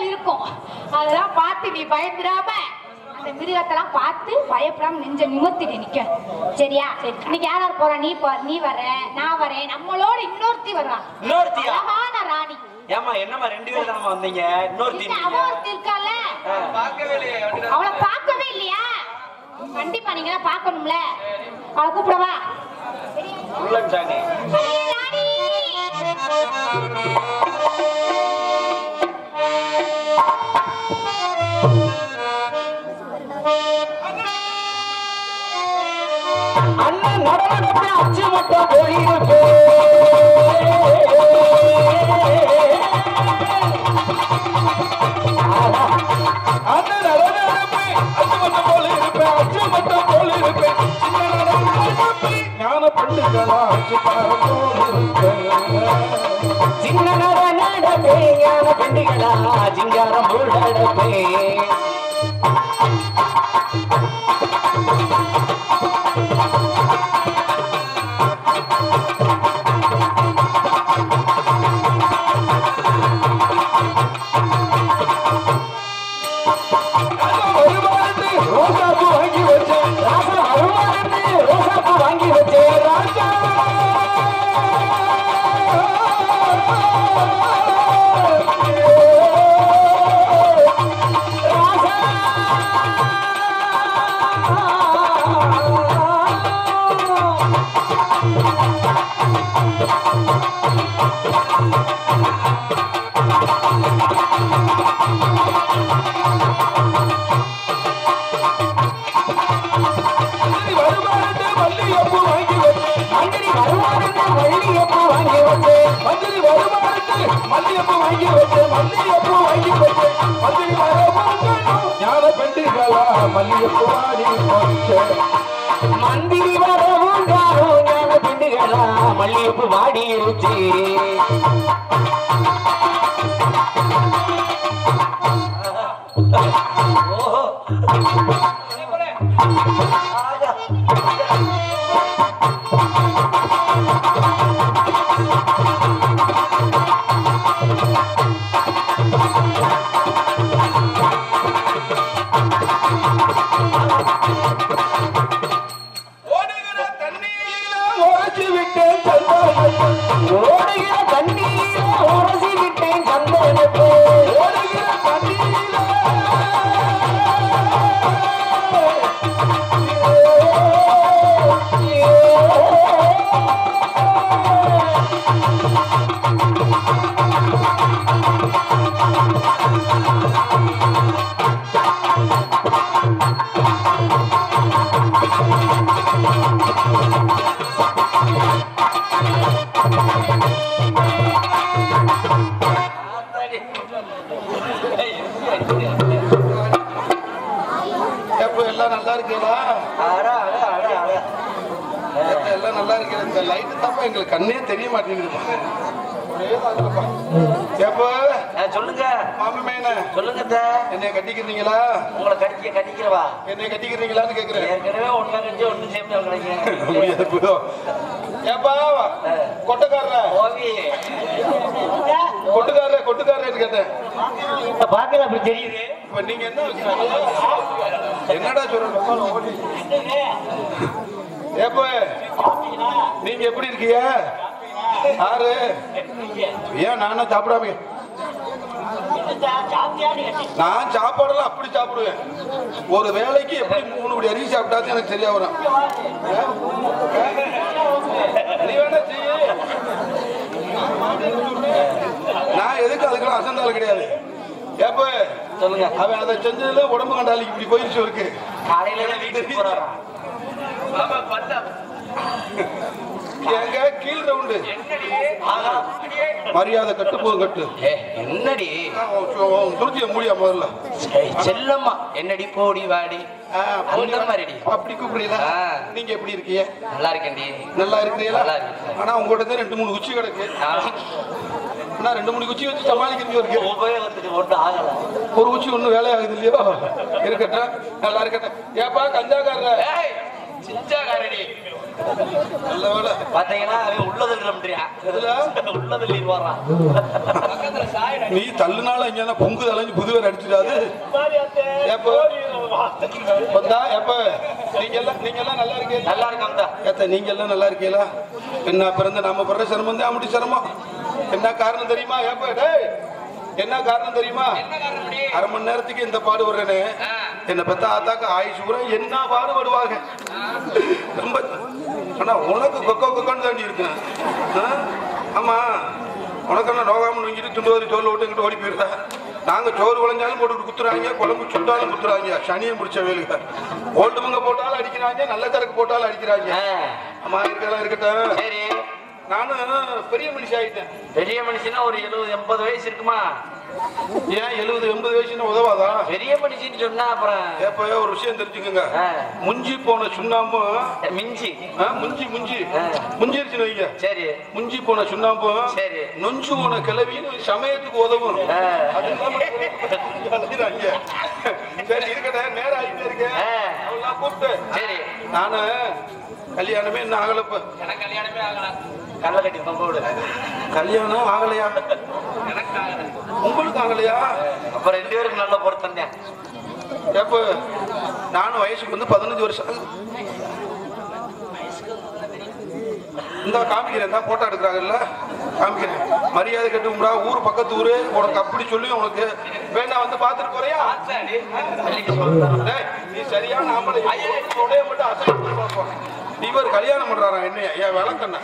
இருக்கும் அதெல்லாம் பார்த்து நீ பயந்துடாம அந்த மிருகத்தெல்லாம் பார்த்து பயப்படாம நெஞ்ச நிமிர்த்திட்டு நிக்க சரியா சரி இன்னைக்கு யார் யார் போறா நீ போ நீ வர நான் வரேன் நம்மளோட இன்னொருத்தி வருவா இன்னொருத்தியா? அழகான ராணி ஏமா என்னம்மா ரெண்டு பேரும் தானம்மா வந்தீங்க இன்னொரு இல்ல, அவ ஒருத்தி இருக்கால அவளை பார்க்கவே இல்லையா கண்டிப்பா நீங்க எல்லாம் பார்க்கணும்ல அவளை கூப்பிடவா உள்ளன்ட்டானே அடியே ராணி அண்ணன் நடனத்தை அச்சு மட்டும் போயிருப்பே அண்ணன் நடனப்பே, அச்சு மட்டும் போல இருப்பேன், அச்சு மட்டும் போல இருப்பேன். சின்ன நடனப்பே, ஞான பண்டுகளா அச்சு போல இருப்பேன். சின்ன நட நடப்பே ஞான பெண்டுகளா சிங்காரம் முழடப்பே வருவாண்டு ரோசாப்பூ வாங்கி வச்சேன் ராசா வருவாருந்து ரோசாப்பூ வாங்கி வச்சே ராஜா சரி, வருவாண்டு மல்லிகைப்பூ வாங்கி வச்சேன் மந்திரி வருவாருந்து வள்ளியப்பூ வாங்கி வச்சே மந்திரி வருவாண்டு மல்லிகைப்பூ வாங்கி வச்சேன் மல்லிகைப்பூ வாங்கி வச்சேன் மந்திரி வருவாண்டு ஞான பெண்டுகளா மல்லிகைப்பூ வாங்கி வச்சேன் மந்திரி வரவும் காணும் ஞான பெண்டுகளா மல்லியப்பு வாடி இருச்சு ஓடுகிற தண்ணீரில உரைச்சு விட்டேன் சந்தானத்தை. ஓடுகிற தண்ணீர உரசி விட்டேன் சந்தனத்தை ஓடுகிற தண்ணீரில எப்ப எல்லாம் நல்லா இருக்கீங்களா எப்ப எல்லாம் நல்லா இருக்கீங்க இந்த லைட் தப்பா எங்களுக்கு கண்ணே தெரிய மாட்டேங்குது எப்போ சொல்லுங்க மாமமேன சொல்லுங்க அத்தை. என்னைய கட்டிக்கிறீங்களா உங்களை கடிக்க கடிக்கிறவா என்னைய கட்டிக்கிறீங்களான்னு கேக்குறேன் ஏற்கனவே ஒண்ணு கடிச்சு ஒண்ணு சேர்ந்து கிடைக்கும் முடியாது புதோ. ஏப்பா கொட்டுக்காரர ஓவி கொட்டுக்காரர கொட்டுக்காரன்னு கேட்டேன் பாக்கல அப்படி தெரியுது இப்ப நீங்க என்ன என்னடா சொல்ற ஏப்ப நீங்க எப்படி இருக்கீங்க ஆறு ஏன் நானா சாப்பிடாம நான் சாப்பாடெல்லாம் அப்படி சாப்பிடுவேன் ஒரு வேளைக்கு எப்படி மூணு படி அரிசி சாப்பிட்டாதான் எனக்கு சரியா வரும் நீ வேணா செய்யு நான் எதுக்கு அதுக்கெல்லாம் அசந்தாலும் கிடையாது ஏப்ப சொல்லுங்க அவன் அதை செஞ்சதுல உடம்பு கண்டாலிக்கு இப்படி போயிருச்சு இருக்கு காலையில தான் வீட்டுக்கு போறாரா எங்க கீழ் ரவுண்டு மரியாதை கட்டு போதும் கட்டு ஏ, என்னடி துருத்திய முடியா முதல்ல ஏய், செல்லம்மா என்னடி போடி வாடி ஆ, போடி அந்த வா. மாதிரிடி அப்படி கூப்பிடுறீங்களா ஆ. நீங்க எப்படி இருக்கீங்க நல்லா இருக்கேன்டி நல்லா இருக்கிறீங்களா நல்லா இருக்கேன். ஆனா உங்ககிட்ட தான் ரெண்டு மூணு குச்சி கிடக்கு ஆனா ரெண்டு மூணு குச்சி வச்சு சமாளிக்கிறது இருக்கு உபயோகத்துக்கு ஒன்றும் ஆகல ஒரு குச்சி ஒண்ணும் வேலையாகுது இல்லையோ இருக்கட்டும் நல்லா இருக்கட்டும் ஏப்பா கஞ்சாக்காரர ஏய் சிச்சாக்காரடி நல்ல வேலை பாத்தீங்கன்னா அவன் உள்ளதில் நம்பியா இதுல உள்ளதில் வர்றான் நீ தள்ளுனால இங்க பொங்கு தலைஞ்சு புதுவர் அடிச்சிடாது எப்போ வந்தா எப்ப நீங்க எல்லாம் நீங்க எல்லாம் நல்லா இருக்கீங்களா நல்லா இருக்கான் தான் ஏத்த நீங்க எல்லாம் நல்லா இருக்கீங்களா என்ன பிறந்த நாம படுற சிரமம் தான் அப்படி சிரமம் என்ன காரணம் தெரியுமா ஏப்ப டேய் என்ன காரணம் தெரியுமா அரை மணி நேரத்துக்கு இந்த பாடு வர்றேனே என்ன பத்த ஆத்தாக்க ஆயுஷ் பூரா என்ன பாடுபடுவாங்க ரொம்ப ஆனா உனக்கு கொக்கோ கொக்கோன்னு தாண்டி இருக்கு ஆ? ஆமா உனக்கு என்ன நோகாம நுங்கிட்டு துண்டு வரி தோல் விட்டு இங்கிட்டு ஓடி போயிருந்தா நாங்க சோறு குழஞ்சாலும் போட்டு குத்துறாங்க குழம்பு சுட்டாலும் குத்துறாங்க சனியம் பிடிச்ச வேலுங்க ஓல்டு மங்க போட்டாலும் அடிக்கிறாங்க நல்ல சரக்கு போட்டாலும் அடிக்கிறாங்க அம்மா இருக்கலாம் இருக்கட்டும் சரி நானும் பெரிய மனுஷன் ஆயிட்டேன் பெரிய மனுஷனா ஒரு எழுபது எண்பது வயசு இருக்குமா ஏன் எழுபது எண்பது வயசுன்னு உதவாதா பெரிய மனுஷன்னு சொன்னா அப்புறம் ஏப்ப ஒரு விஷயம் தெரிஞ்சுக்கோங்க ஆ. முஞ்சி போன சுண்ணாம்பும் மிஞ்சி ஆ, முஞ்சி முஞ்சி ஆ. முஞ்சிருச்சுன்னு வைங்க சரி முஞ்சி போன சுண்ணாம்பும் சரி. நொஞ்சு போன கிளவின்னு சமயத்துக்கு உதவும் ஆ. அது இல்லாம அழுகிறாங்க. சரி இருக்கட்டும் நேரம் ஆகிட்டே இருக்கேன் ஆ. அவெல்லாம் கூப்பிட்டு சரி நானு கல்யாணமே இன்னும் ஆகலப்ப எனக்கு கல்யாணமே ஆகலாம் கல்ல கட்டி தொங்க விடு கல்யாணம் ஆகலையா உங்களுக்கு ஆகலையா அப்ப ரெண்டு பேருக்கு நல்ல பொருத்தம் தான் எப்ப நானும் வயசுக்கு வந்து பதினஞ்சு வருஷம் ஆகுது. இந்த காமிக்கிறேன் தான் போட்டோ எடுக்கிறாங்கல்ல காமிக்கிறேன் மரியாதை கட்டும்டா ஊர் பக்கத்து ஊரு உனக்கு அப்படி சொல்லி உனக்கு வேண்டாம் வந்து பார்த்துட்டு போறியா டேய், நீ சரியான ஆம்பளை உடைய மட்டும் அசை பார்ப்போம் இவர் கல்யாணம் பண்றாரா என்னைய என் விளக்கண்ண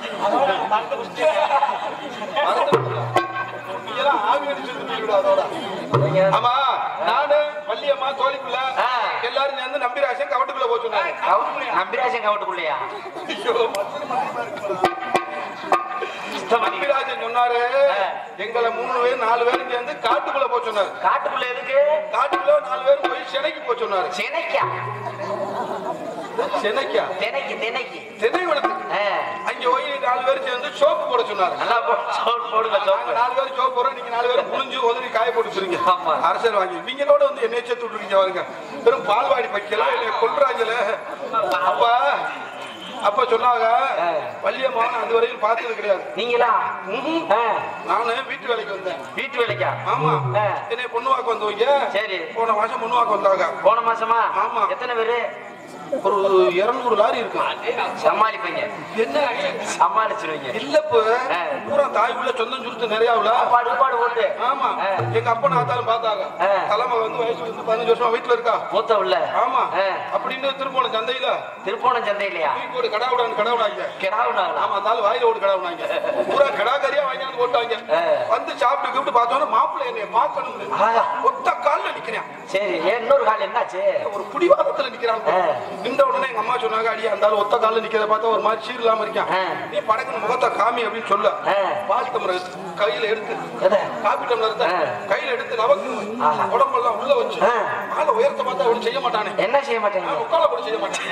நீங்களாம் ஆவி அடிச்சு சுத்திக்கிட்டு அதோட ஆமா நானு வள்ளியம்மா தோழிக்குள்ள ஆ. எல்லாரும் சேர்ந்து நம்பிராசன் கவட்டுக்குள்ள போச்சு நம்பிராஜன் கவட்டுக்குள்ளையா நம்பிராஜன் சொன்னாரு எங்களை மூணு பேர் நாலு பேரும் சேர்ந்து காட்டுக்குள்ள போச்சு சொன்னாரு காட்டுக்குள்ள எதுக்கு காட்டுக்குள்ள நாலு பேரும் போய் சென்னைக்கு போச்சு சொன்னாரு சினைக்கா சென்னைக்கா தினைக்கு தினைக்கு சென்னை வளத்துக்கு ஆ, அங்க போய் நாலு பேரும் சேர்ந்து சோப்பு போட சொன்னாரு நல்லா போ சோறு போடுங்க நாங்க சோப்பு நாலு பேரும் சோப்பு போறோம் நீங்க நாலு பேரும் புளிஞ்சு உதவி காய போட்டு வச்சிருங்க ஆமா. அரசியல் வாங்கி இவங்களோட வந்து என்னைய சேர்த்து விட்டுருக்கீங்க பாருங்க வெறும் பால்வாடி பைக்கல என்னை கொல்றாங்கல அப்பா அப்ப சொன்னாங்க ஆ. வள்ளியம்மா நான் அது வரையும் பார்த்தது கிடையாது நீங்களா ம்ஹும். ஆ, நானு வீட்டு வேலைக்கு வந்தேன் வீட்டு வேலைக்கா ஆமா ஆ. என்னை பொண்ணு வாக்க வந்தவங்க சரி போன மாசம் பொண்ணு வாக்க வந்தாங்க போன மாசமா ஆமா. எத்தனை பேரு ஒரு இருநூறு லாரி இருக்கு சமாளிப்பீங்க என்ன சமாளிச்சிருவீங்க இல்லப்ப ஆ. பூரா தாய் உள்ள சொந்தம் சுருத்து நிறையாவுல பாடு பாடு ஓட்டு ஆமா ஆ. எங்க அப்பா நாத்தாலும் பார்த்தாங்க ஆ. தலைமை வந்து வயசு வந்து பதினஞ்சு வருஷமா வீட்டுல இருக்கா மூத்த உள்ள ஆமா ஆ. அப்படின்னு திருப்போணம் சந்தையில திருப்போணம் சந்தை இல்லையா தூக்கி ஒரு கடா விடான்னு கடா விடாங்க கிடாவுனாங்களா ஆமா அந்த ஆளு வாயில ஒரு கடா விடாங்க பூரா கடா கறியா வாங்கி வந்து போட்டாங்க ஆ. வந்து சாப்பிட்டு கூப்பிட்டு பார்த்தோன்னா மாப்பிள்ளை என்னைய பார்க்கணும் ஆஹா. ஒத்த கால்ல நிக்கிறேன் சரி ஏன் இன்னொரு கால் என்னாச்சு ஒரு புடிவாதத்துல நிக்கிறான் ஆ. நின்ற உடனே எங்க அம்மா சொன்னாங்க அடி அந்த ஆளு ஒத்த கால்ல நிக்கிறத பார்த்தா ஒரு மாதிரி சீர் இல்லாம இருக்கான் ஆ. நீ படக்குன்னு முகத்தை காமி அப்படின்னு சொல்ல ஆ. பால் டம்ளர் கையில எடுத்து எதை? காபி டம்ளர் தான் ஆ. கையில எடுத்து நமக்கு ஆஹா. உடம்பெல்லாம் உள்ள வச்சு ஆ. ஆள உயரத்தை பார்த்தா அவனு செய்ய மாட்டானே என்ன செய்ய மாட்டேங்க உட்கால கூட செய்ய மாட்டானே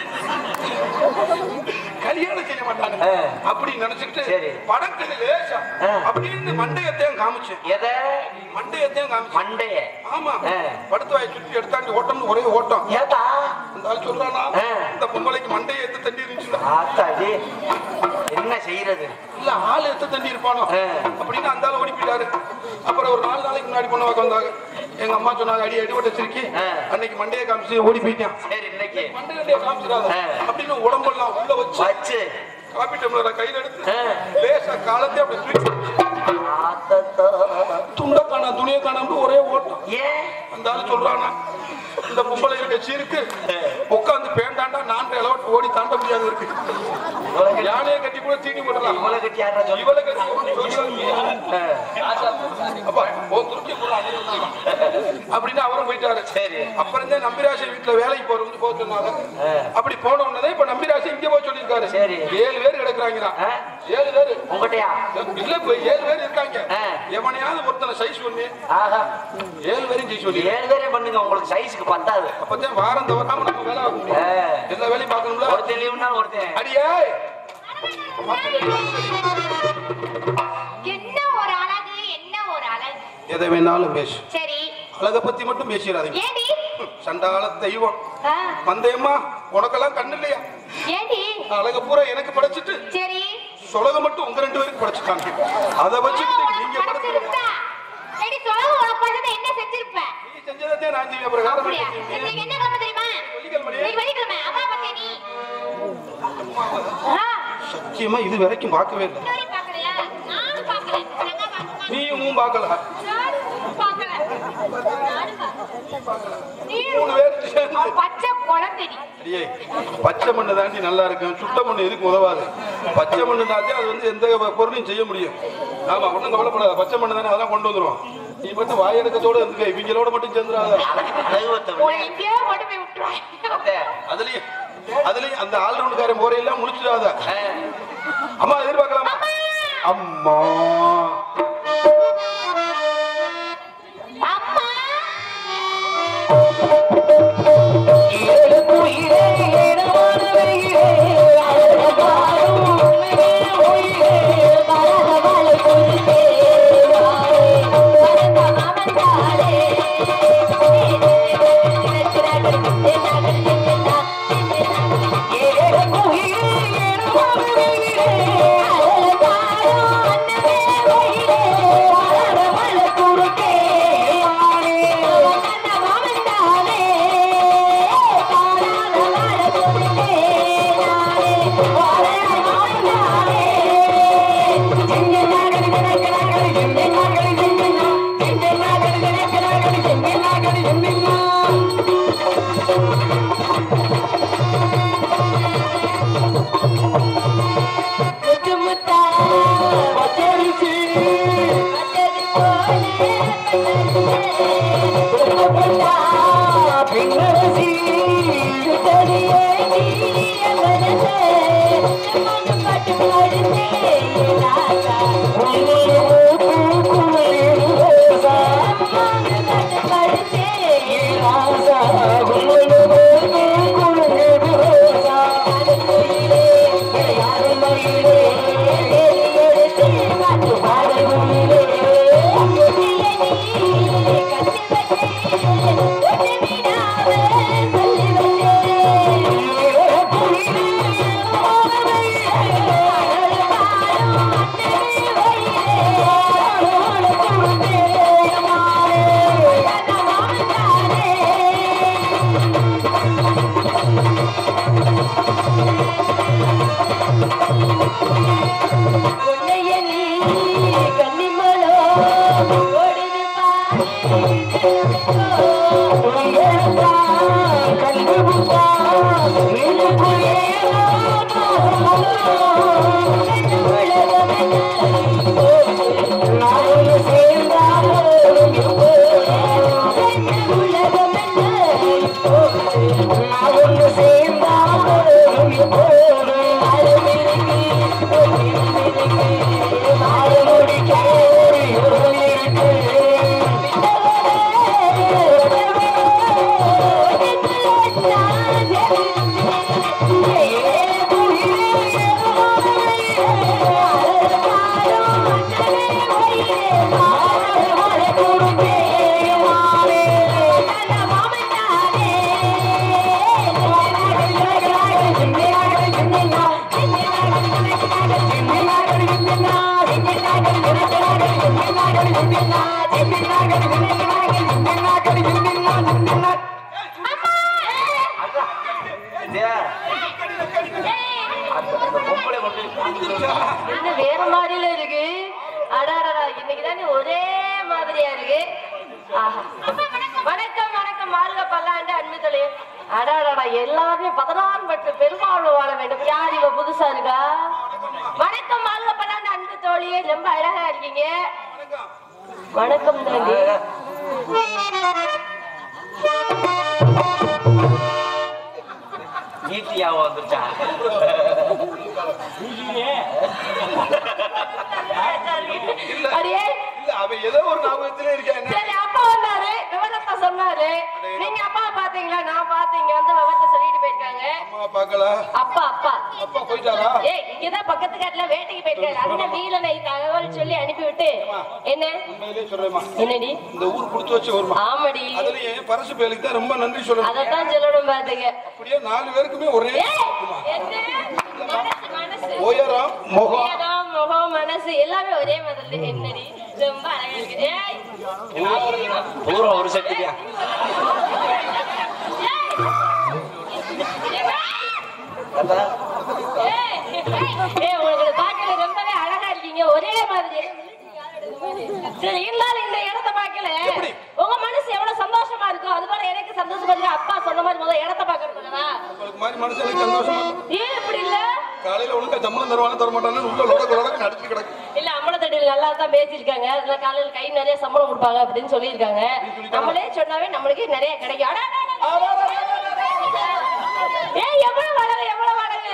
கல்யாணம் செய்ய மாட்டானே ஆ. அப்படி நினைச்சுக்கிட்டு சரி. படக்குன்னு லேசா ஆ. அப்படின்னு மண்டையத்தையும் காமிச்சேன் எதை மண்டையத்தையும் காமிச்சேன் மண்டைய ஆமா ஆ. படுத்து வாய் சுற்றி எடுத்தாண்டு ஓட்டம்னு ஒரே ஓட்டம் ஏதா அந்த ஆள் சொல்றானா ஆ. இந்த பொம்பளைக்கு மண்டையை எடுத்து தண்ணி இருந்துச்சுடா ஆத்தாடி என்ன செய்யறது இல்ல ஆள் எடுத்து தண்ணி இருப்பானோ ஆ. அப்படின்னு அந்த ஆள் ஓடி போயிட்டாரு அப்புறம் ஒரு நாலு நாளைக்கு முன்னாடி பொண்ணு வாக்க வந்தாங்க எங்க அம்மா சொன்னாங்க அடி அடிபட்ட சிரிக்கி ஆ. அன்னைக்கு மண்டையை காமிச்சு ஓடி போயிட்டான் சரி இன்னைக்கு மண்டையை காமிச்சிடாத ஆ. அப்படின்னு உடம்பெல்லாம் உள்ள வச்சு வச்சு காப்பி டம்ளரை கையில எடுத்து ஆ. லேசா காலத்தை அப்படி தூக்கி ஆத்தத்தோ. துண்டை காணா துணியை காணாம ஒரே ஓட்டம் ஏன் அந்த ஆள் சொல்றானா இந்த பொம்பளை இருக்க சீருக்கு உட்காந்து பேண்டாண்டா நான் அளவட்டு ஓடி தாண்ட முடியாது இருக்கு இவ்வளவு கட்டி- யானையை கட்டி கூட தீனி போடலாம் இவ்வளவு கட்டி யாரா சொல்லி இவளை கட்டி சொல்லி அப்பா ஓ துருக்கி போடலாம் அப்படின்னு அவரும் போயிட்டாரு சரி. அப்புறம் தான் நம்பிராசை வீட்டுல வேலைக்கு போறது போக சொன்னாங்க ஆ. அப்படி போன உடனே இப்ப நம்பிராசை இங்க போய் சொல்லியிருக்காரு சரி. ஏழு பேர் கிடக்குறாங்க ஆ? ஏழு பேர் உங்ககிட்டயா இல்ல இப்ப ஏழு பேர் இருக்காங்க ஆ. எவனையாவது ஒருத்தனை சைஸ் பண்ணி ஆஹா ஏழு பேரும் சைஸ் பண்ணி ஏழு பேரே பண்ணுங்க உங்களுக்கு சைஸுக்கு பத்தாது அப்பதான் வாரம் தவறாம நம்ம வேலை ஆக முடியும் ஆ. எல்லா வேலையும் பார்க்கணும்ல ஒருத்தன் லீவுனா ஒருத்தன் அடியே என்ன ஒரு அழகு என்ன ஒரு அழகு எதை வேணாலும் பேசு சரி அழகை பத்தி மட்டும் பேசிடாதீங்க ஏடி சண்டால தெய்வம் ஆ, வந்தேம்மா உனக்கெல்லாம் கண்ணு இல்லையா ஏடி அழக பூரா எனக்கு படைச்சிட்டு சரி சொலக மட்டும் உங்க ரெண்டு பேருக்கு படைச்சிட்டாங்க அதை வச்சுட்டு உனக்கு நீங்க படைச்சிருக்க படைச்சிருந்தா, சரி, சொல்லுங்க, உனக்கு படைச்சதை என்ன செஞ்சிருப்ப? நீ செஞ்சதே நான் செய்ய அப்புறம் வேற அப்படியா? என்ன செய்ய? இன்னைக்கு என்ன கிழமை தெரியுமா? வெள்ளிக்கிழமை. இன்னைக்கு வெள்ளிக்கிழமை. அம்மா பாத்தியா நீ? ஆ, சத்தியமா இது வரைக்கும் பார்க்கவே இல்லை இன்னொரு பார்க்கலையா? நானும் பார்க்கல. எங்க பார்க்கல? நீயும் பார்க்கல நானும் பார்க்கல. நானும் பார்க்கல. நீ மூணு பேர் சேர்ந்து அவன் பச்சை குழந்தை நீ. அடியே பச்சை மண்ணு தாண்டி நல்லா இருக்கும் சுட்ட மண்ணு எதுக்கு உதவாது பச்சை மண்ணு தாண்டி அது வந்து எந்த பொருளையும் செய்ய முடியும் ஆமா ஒண்ணும் கவலைப்படாத பச்சை மண்ணு தானே அதெல்லாம் கொண்டு வந்துருவோம் நீ மட்டும் வாயடக்கத்தோட இருந்துக்க இவங்களோட மட்டும் சேர்ந்துடாத அழகுவத்தை உன்னை எங்கேயோ கொண்டு போய் விட்டுருவாங்க. அதுலயும் அதுலயும் அந்த ஆல்ரவுண்ட்காரன் முறையெல்லாம் முடிச்சிடாத அம்மா எதிர்பார்க்கலாமா அம்மா அம்மா அந்த அந்த பொம்பளை மட்டும் என்ன வேற மாதிரில இருக்கு அடாடா இன்னைக்கு தானே ஒரே மாதிரியா இருக்கு ஆஹா. வணக்கம் வணக்கம் வாழ்க பல்லாண்டு அன்பு தொழில் அடாடா எல்லாருமே பதினாறு மட்டும் பெருமாள் வாழ வேண்டும் யார் இவ புதுசா இருக்கா வணக்கம் வாழ்க பல்லாண்டு அன்பு தோழியே ரொம்ப அழகா இருக்கீங்க வணக்கம் தாண்டி ஈட்டியாவும் வந்துருச்சா அடியே இல்ல அவன் ஏதோ ஒரு ஞாபகத்திலே இருக்கா என்ன சரி அப்பா வந்தாரு விவரத்தை சொன்னாரு நீங்க அப்பா பாத்தீங்களா நான் பாத்தீங்க வந்து விவரத்தை சொல்லிட்டு போயிருக்காங்க அம்மா பார்க்கல அப்பா அப்பா அப்பா போயிட்டாரா ஏய் இங்கதான் பக்கத்து காட்டுல வேட்டைக்கு போயிருக்காரு அண்ணன் வீரனை தகவல் சொல்லி அனுப்பிவிட்டு என்ன உண்மையிலே சொல்றேம்மா என்னடி இந்த ஊர் கொடுத்து வச்ச ஊர்மா ஆமாடி அதுலயும் பரசு பயலுக்கு தான் ரொம்ப நன்றி சொல்லணும் அதத்தான் சொல்லணும் பாத்துங்க அப்படியே நாலு பேருக்குமே ஒரே ஏய், என்ன? உயரம் முகம் உயரம், முகம் மனசு எல்லாமே ஒரே மாதிரி என்னடி ரொம்ப அழகா இருக்கு ஏய், பூரா ஒரு சக்தியா ஏய், ஏய், உங்களுக்கு பார்க்கல ரொம்பவே அழகா இருக்கீங்க ஒரே மாதிரி சரி இருந்தாலும் இந்த இடத்த பார்க்கல எப்படி? உங்க மனசு எவ்வளவு சந்தோஷமா இருக்கும் அது போல எனக்கு சந்தோஷமா இருக்கு அப்பா சொன்ன மாதிரி முதல்ல இடத்த பாக்குறதுங்களா உங்களுக்கு மாதிரி மனுஷனுக்கு சந்தோஷமா இருக்கும். ஏன் இப்படி இல்ல காலையில ஒழுங்கா சம்பளம் தருவானு தர மாட்டானு உள்ள லொடக்கு லொடக்கு நடிச்சு கிடக்கு இல்ல அம்பலத்தடியில் நல்லா தான் பேசியிருக்காங்க அதுல காலையில கை நிறைய சம்பளம் கொடுப்பாங்க அப்படின்னு சொல்லியிருக்காங்க நம்மளே சொன்னாவே நம்மளுக்கு நிறைய கிடைக்கும் அடா, அடா, அடா, அடா. ஏய் எவ்வளவு வளரு எவ்வளவு வளரு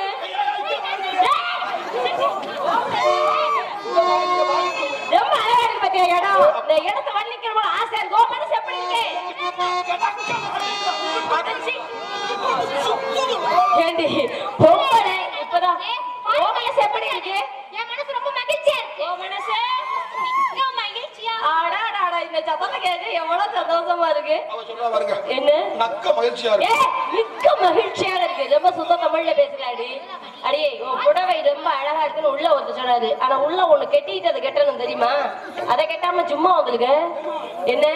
ரொம்ப அழகா இருக்கு பாத்தியா இடம் இந்த இடத்த வர்ணிக்கணும் போல ஆசையா இருக்கு உன் மனசு எப்படி இருக்கு அடச்சி. ஏண்டி பொம்பளை இப்பதான் உன் மனசு எப்படி இருக்கு என் மனசு ரொம்ப மகிழ்ச்சியா இருக்கு உன் மனசு இன்னும் மகிழ்ச்சியா அடாடாடா, இந்த சத்தத்தை கேட்க எவ்வளவு சந்தோஷமா இருக்கு அவ சொல்றா பாருங்க என்ன நக்க மகிழ்ச்சியா ஏ இருக்கு மிக்க மகிழ்ச்சியாக இருக்கு ரொம்ப சுத்த தமிழ்ல பேசுறாடி அடியே உன் புடவை ரொம்ப அழகா இருக்குன்னு உள்ள வந்து சொன்னாரு ஆனா உள்ள ஒண்ணு கெட்டிட்டு அதை கெட்டணும் தெரியுமா அதை கெட்டாம சும்மா வந்திருக்க என்ன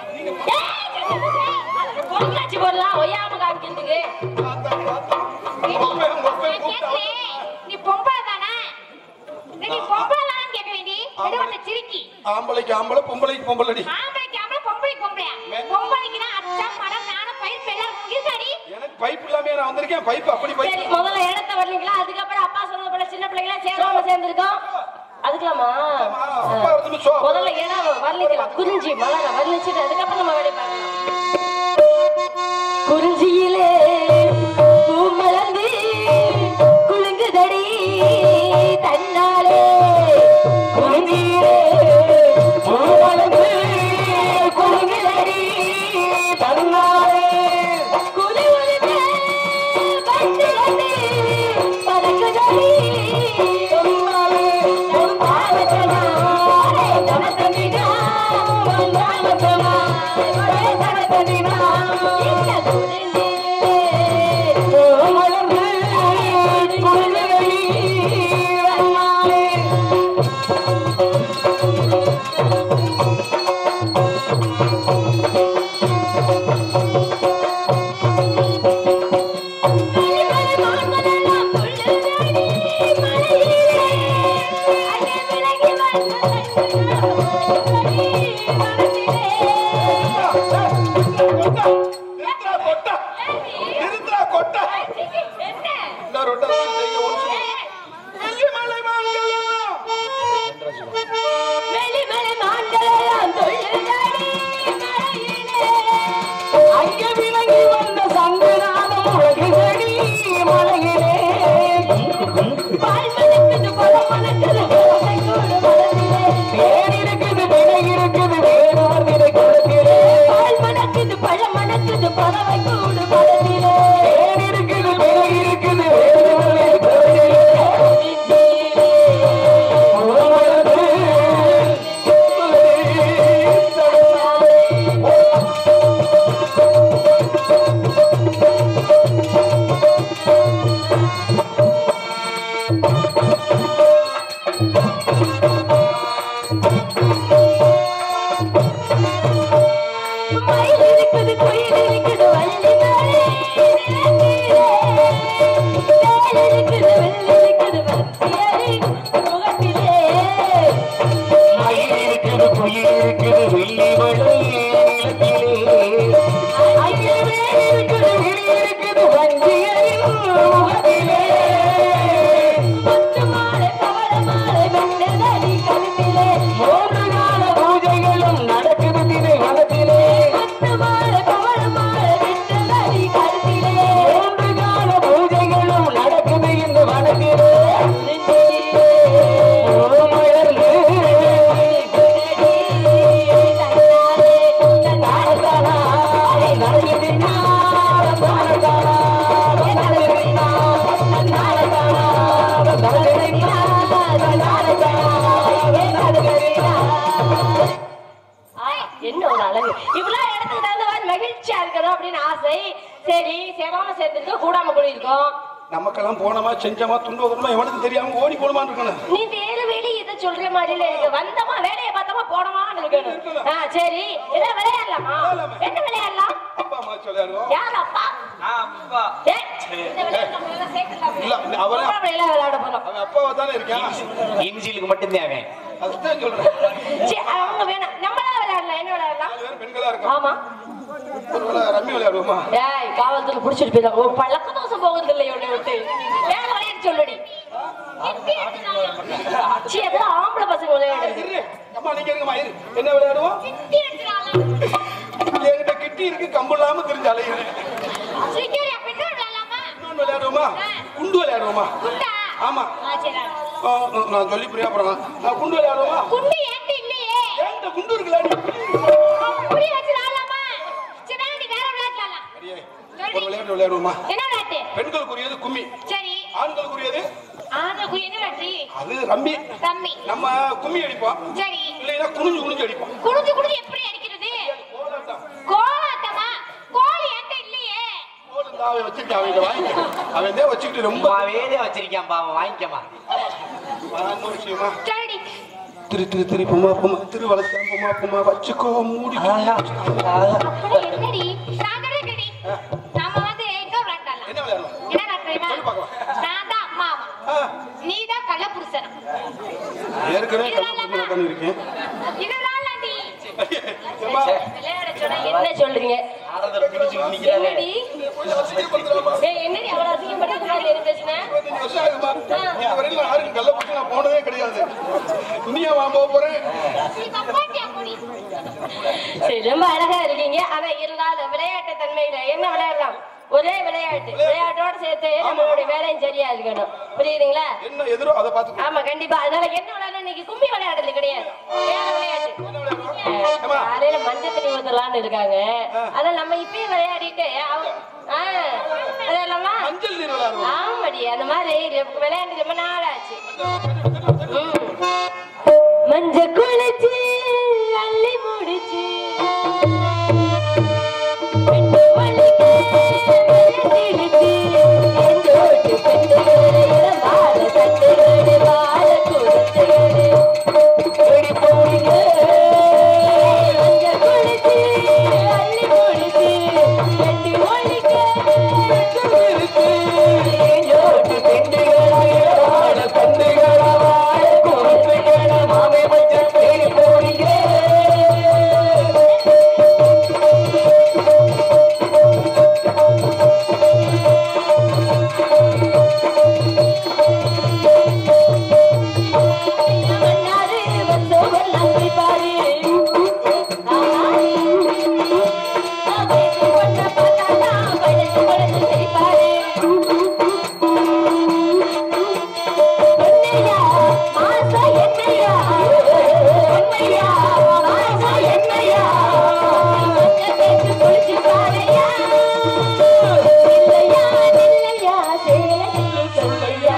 பொருளாச்சி போடலாம் ஒய்யாம காமிக்கிறதுக்கு மொப்பை, மொப்பை நான் கூப்பிட்டா. கேட்கிறேன், நீ பொம்பளை தானா நீ பொம்பளை தானு கேட்க வேண்டி நெடுவட்ட சிரிக்கி ஆம்பளைக்கு ஆம்பளை பொம்பளைக்கு பொம்பளடி ஆம்பளைக்கு ஆம்பளை பொம்பளைக்கு பொம்பளையா பொம்பளைக்குனா அச்சம் மரம் நாணம் பயிர் எல்லாம் இருக்காடி எனக்கு பைப் இல்லாம நான் வந்திருக்கேன் பைப் அப்படி சரி பைப் முதல்ல இடத்த வரலீங்களா அதுக்கப்புறம் அப்பா சொன்னது போல சின்ன பிள்ளைங்களா சேராம சேர்ந்திருக்கோம் அதுக்கலாமா அப்பா இருந்து சோ முதல்ல இடம் வர்ணிக்கலாம் குறிஞ்சி மலர வர்ணிச்சுட்டு அதுக்கப்புறம் நம்ம வேலையை பார்க்கலாம் குறிஞ்சியிலே பூ மலர்ந்து குலுங்குதடி தன்னாலே குறிஞ்சியிலே பூ மலர்ந்து குலுங்குதடி தன்னாலே குலி உரிமை பத்திரமே பறக்குதடி தன்னாலே உன் பாவத்தனா தமத்தமினா உன் பாவத்தனா தமத்தமினா இந்த குறிஞ்சியிலே பூ மலர்ந்து குலுங்குதடி தன்னாலே நிறுத்துறா கொட்டா நிறுத்துறா கொட்டா இந்த ரொட்டா செய்ய ஒரு நிமிஷம். மலை மாங்கல்யம். அங்கே விலகி வந்த சங்குநாதம் உலகினடி மலையிலே பால் மணக்குது பழம் மணக்குது குழந்தை கூடு மலரிலே வேர் இருக்குது விலை இருக்குது வேறோர் விலை கொடுக்கிறே பால் மணக்குது பழம் மணக்குது பறவை கூடு மலரிலே வேர் இருக்குது விலை இருக்குது வேறோர் விலை கொடுக்கிறே மயில் இருக்குது குயில் இருக்குது வள்ளி மேலே தேள் இருக்குது வெள்ளி இருக்குது வத்தியடி முகத்திலே மயில் இருக்குது குயில் இருக்குது வெள்ளி வள்ளி நிலத்திலே அங்கே வேல் இருக்குது விழி இருக்குது வஞ்சியடி முகத்திலே பத்து மாலை பவள மாலை வெண்ணதடி கழுத்திலே மூன்று கால பூஜைகளும் நடக்குது திரு மனத்திலே பத்து மாலை பவள மாலை வெண்ணதடி கழுத்திலே மூன்று கால பூஜைகளும் நடக்குது இந்த வனத்திலே நெஞ்சிலே மலர்ந்து என்ன ஒரு அழகு இவ்வளவு இடத்துக்கு தகுந்த மாதிரி மகிழ்ச்சியா இருக்கணும் அப்படின்னு ஆசை சரி சேராம சேர்ந்துருக்கோம் கூடாம கூடி இருக்கோம் நமக்கெல்லாம் போனோமா செஞ்சோமா துண்டு வரணுமா எவனுக்கு தெரியாம ஓடி போனமான்னு இருக்கணும் நீ வேலை வேலை இதை சொல்ற மாதிரில இருக்கு வந்தமா வேலையை பார்த்தமா போனமான்னு இருக்கணும் ஆ, சரி இதை விளையாடலாமா என்ன விளையாடலாம் அப்பா அம்மா சொல்லிடுவோம் யார் அப்பா அப்பா ஏய், இந்த விளையாட்டு நம்ம எல்லாம் சேர்க்கலாம். இல்ல அவரே அப்புறம் விளையாட விளையாட போறோம் அவன் அப்பாவா தானே இருக்கான் இன்சிலுக்கு மட்டும்தான் அவன் அதுதான் சொல்றேன் சரி, அவங்க வேணாம் நம்மளா விளையாடலாம் என்ன விளையாடலாம் நாலு பேரும் பெண்களா இருக்கோம் ஆமா ஒருவேளை ரம்மி விளையாடுவோமா ஏய் காவல்துறை புடிச்சிட்டு போயிடும் உன் பழக்க தோசம் போகுது இல்லை உன்னை விட்டு வேற விளையாட்டு சொல்லுடி சீ அதெல்லாம் ஆம்பளை பசங்க விளையாடுறது இரு அம்மா நீங்க இருங்கம்மா இரு என்ன விளையாடுவோம் என்கிட்ட கிட்டி இருக்கு கம்பு இல்லாம தெரிஞ்ச அலையிறேன் இன்னொன்னு விளையாடுவோமா குண்டு விளையாடுவோமா ஆமா ஆ, ஆ, நான் சொல்லி புரியா அப்புறம் நான் குண்டு விளையாடுவோமா குண்டு ஏன்ட்டு இல்லையே ஏன்ட்ட குண்டு இருக்குல்ல புடி வச்சு விளையாடலாமா சரி வேணாண்டி, வேற விளையாடலாம் அடியே, ஒரு விளையாட்டு விளையாடுவோமா என்ன விளையாட்டு பெண்களுக்குரியது கும்மி சரி ஆண்களுக்குரியது ஆண்களுக்கு என்ன விளையாட்டு அது ரம்மி தம்மி நம்ம கும்மி அடிப்போம் சரி இல்லைன்னா குனிஞ்சு குனிஞ்சு அடிப்போம் குடிஞ்சு குடிஞ்சு எப்படி அடிக்கிறது கோலாட்டம். கோலாட்டமா கோல் ஏன்ட்ட இல்லையே கோல் இருந்தா அவன் வச்சுக்கிட்டு அவன் இதை வாங்கிக்க அவன் இதே வச்சுக்கிட்டு ரொம்ப வேலையை வச்சிருக்கான் பாவம் வாங்கிக்கமா இன்னொரு விஷயமா சரிடி திரு திரு திரு பொம்மா பொம்மா திரு வளர்ச்சான் பொம்மா பொம்மா வச்சுக்கோ மூடி அப்புறம் என்னடி நான் கிடைக்கடி நாம வந்து இன்னொரு விளையாடலாம் என்ன விளையாடலாம் என்ன விளையாட்டு தெரியுமா? சொல்லு பார்க்கலாம். நான் தான் அம்மாவா ஆ, நீதான் கள்ளப்புருஷன் ஏற்கனவே கல்யாணம் பண்ணி இருக்கேன் இதெல்லாம் இல்லாட்டி ஏம்மா, விளையாட சொன்னா என்ன சொல்றீங்க ஆனந்தர் பிடிச்சு நிக்கிறாங்க என்னடி கொஞ்சம் அசிங்கப்படுத்துறாமா? ஏய் என்னடி அவ்வளவு அசிங்கப்பட்ட கூடாது என்ன பேசுன இருபத்தஞ்சு வருஷம் ஆகுதும்மா. இதுவரையிலும் நான் யாருக்கும் கள்ள குடிச்சு நான் போனதே கிடையாது துணியா வாங்க போறேன் நீ கப்பாட்டியா போடி சரி ரொம்ப அழகா இருக்கீங்க ஆனா இருந்தாலும் விளையாட்டு தன்மையில என்ன விளையாடலாம் ஒரே விளையாட்டு விளையாட்டோட சேர்த்து நம்மளுடைய வேலையும் சரியா இருக்கணும் புரியுதுங்களா என்ன எதிரோ அதை பார்த்து ஆமா கண்டிப்பா அதனால என்ன விளையாடணும் இன்னைக்கு கும்மி விளையாடுறது கிடையாது வேற விளையாட்டு காலையில மஞ்சள் தண்ணி ஊத்தலாம்னு இருக்காங்க அதனால நம்ம இப்பயே விளையாடிட்டு அவங்க- ஆ, அதெல்லாமா மஞ்சள் நீர் விளையாடுவோம் ஆமாடி அந்த மாதிரி விளையாண்டு ரொம்ப நாள் ஆச்சு மஞ்ச குளிச்சு அள்ளி முடிச்சு பெண்ணு வலிக்க வெள்ளத்திழுச்சு, எந்தோட்டு பெண்ணுகளே, வாழ தட்டுகளே, வாழ குருத்துகளே, ஓடி போடுங்க. மஞ்ச குளிச்சு அள்ளி முடிச்சு, பெண்ணு வலிக்க வெள்ளத்திழுச்சு, எந்தோட்டு பெண்ணுகளே, வாழ தட்டுகளே, வாழ குருத்துகளே, மாமே மஞ்சள் தேடி போடுங்க. மன்னாரு வந்தோவெல்லாம் போய் பாரு. பேசி பொண்ண பார்த்தாதான் பழச்சு பழச்சு சிரிப்பாரு. என்னையா, மாசம் என்னையா? என்னையா, மாசம் என்னையா? கொஞ்சம் பேச்சு குளிச்சு பாருயா. இல்லையா, இல்லையா, சேலையை சொல்லையா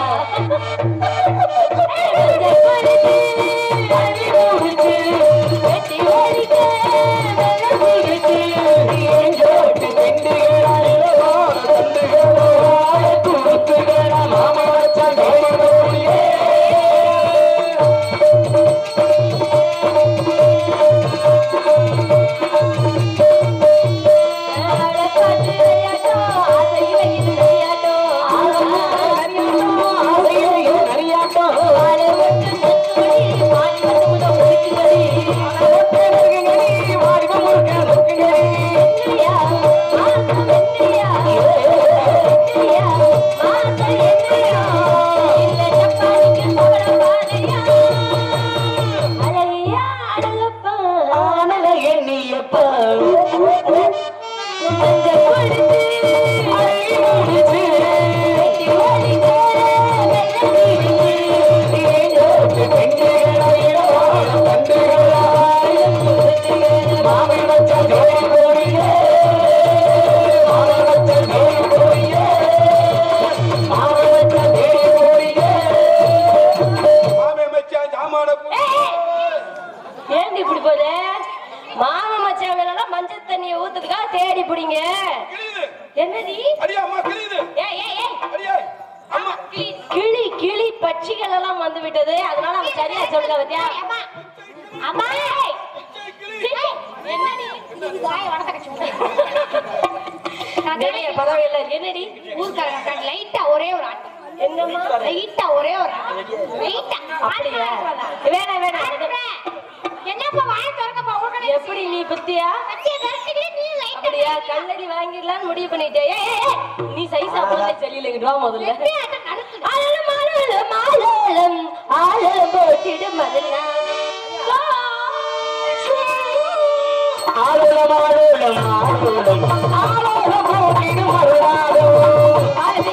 மாமே மச்சான் ஜாமான பூ- ஏண்டி இப்படி போகுது மாமன் மச்சான் வேணா மஞ்சள் தண்ணியை ஊத்துக்கா தேடி பிடிங்க கிழியுது என்னடி அடியா அம்மா கிழியுது ஏய் ஏய் ஏய் அடியா கிளி கிளி பட்சிகள் எல்லாம் வந்து விட்டது அதனால அவன் சரியா சொல்லுங்க பத்தியா அம்மா அம்மா என்னடி இது வாய் வடக்கடிச்சு நான் நிறைய பரவாயில்ல என்னடி ஊர்க்காரங்க லைட்டா ஒரே ஒரு ஆட்டம் என்னம்மா லைட்டா ஒரே ஒரு ஆட்டம் லைட்டா அப்படியா வேணாம் வேணாம் என்னப்பா வாய திறக்கப்பா உங்களுக்கு எப்படி நீ புத்தியா கத்திய திறக்கவே நீ லைட்டா அப்படியா கண்ணடி வாங்கிடலாம்னு முடிவு பண்ணிட்டே ஏய், ஏய், ஏய், நீ சைஸா போதே சொல்லில இங்கிட்டு வா முதல்ல ஆட்டம் நடக்குது அழலும் அழலும் அழலும் ஆழம் போட்டிடு மதுரா ஆளுலம் ஆளுலம் ஆளுலம் ஆளுலம் போட்டிடும் மறுநாளும்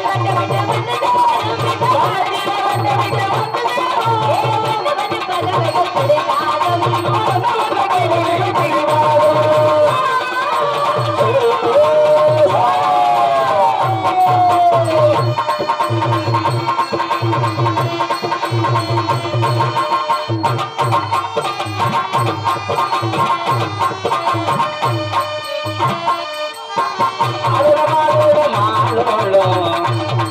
ஆளுலம் ஆளுலம் ஆளுலம்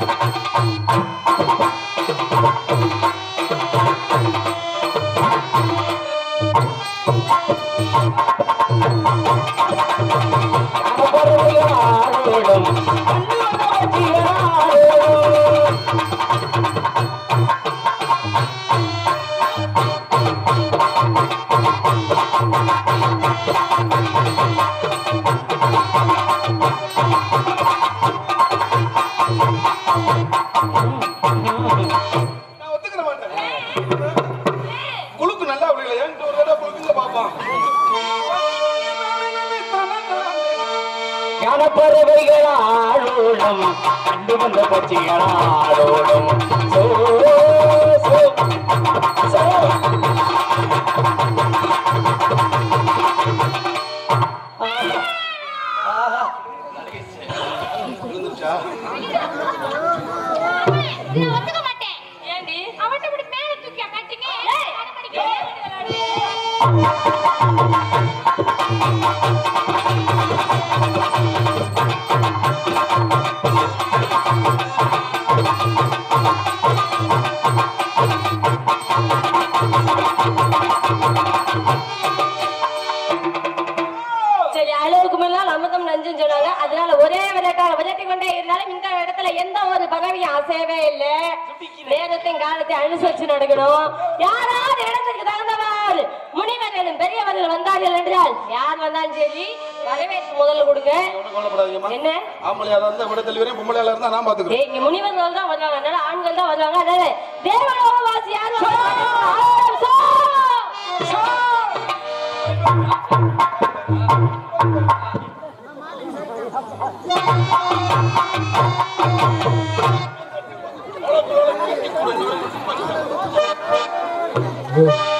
அமர்வுகள் ஆளுலம் அன்னுவதவற்றிகள் ஆளுலம் நான் ஒத்துக்கிற மாட்டேன் குழுக்கு நல்லா அப்படி இல்லை என்கிட்ட ஒரு தடவை குழுக்குங்க பாப்பான் ஞானப்பறவைகள் ஆளோடும் கண்டு வந்த பட்சிகள் ஆளோடும் சோ சோ சோ விழுந்துருச்சா நான் ஒத்துக்க மாட்டேன் ஏண்டி அவட்ட இப்படி மேல தூக்கி காட்டுங்க சரி அளவுக்கு மேலாம் அமுதம் நஞ்சுன்னு சொன்னாங்க அதனால ஒரே விளையாட்டாக விளையாட்டி கொண்டே இருந்தாலும் இந்த இடத்துல எந்த ஒரு பகவியும் அசையவே இல்லை நேரத்தையும் காலத்தையும் அனுசரிச்சு நடக்கணும் யாராவது இடத்துக்கு தகுந்தவர் முனிவர்களும் பெரியவர்கள் வந்தார்கள் என்றால் யார் வந்தாலும் சரி வரவேற்பு முதல்ல கொடுங்க ஒண்ணும் கவலைப்படாதீங்கம்மா என்ன ஆம்பளையா இருந்தா விட தெளிவரேன் பொம்பளையா இருந்தா நான் பாத்துக்கிறேன் ஏய், இங்க முனிவர்கள் தான் வருவாங்க அதனால ஆண்கள் தான் வருவாங்க அதனால தேவலோகவாசி யார் வருவாங்க? சோ! சோ! ஆ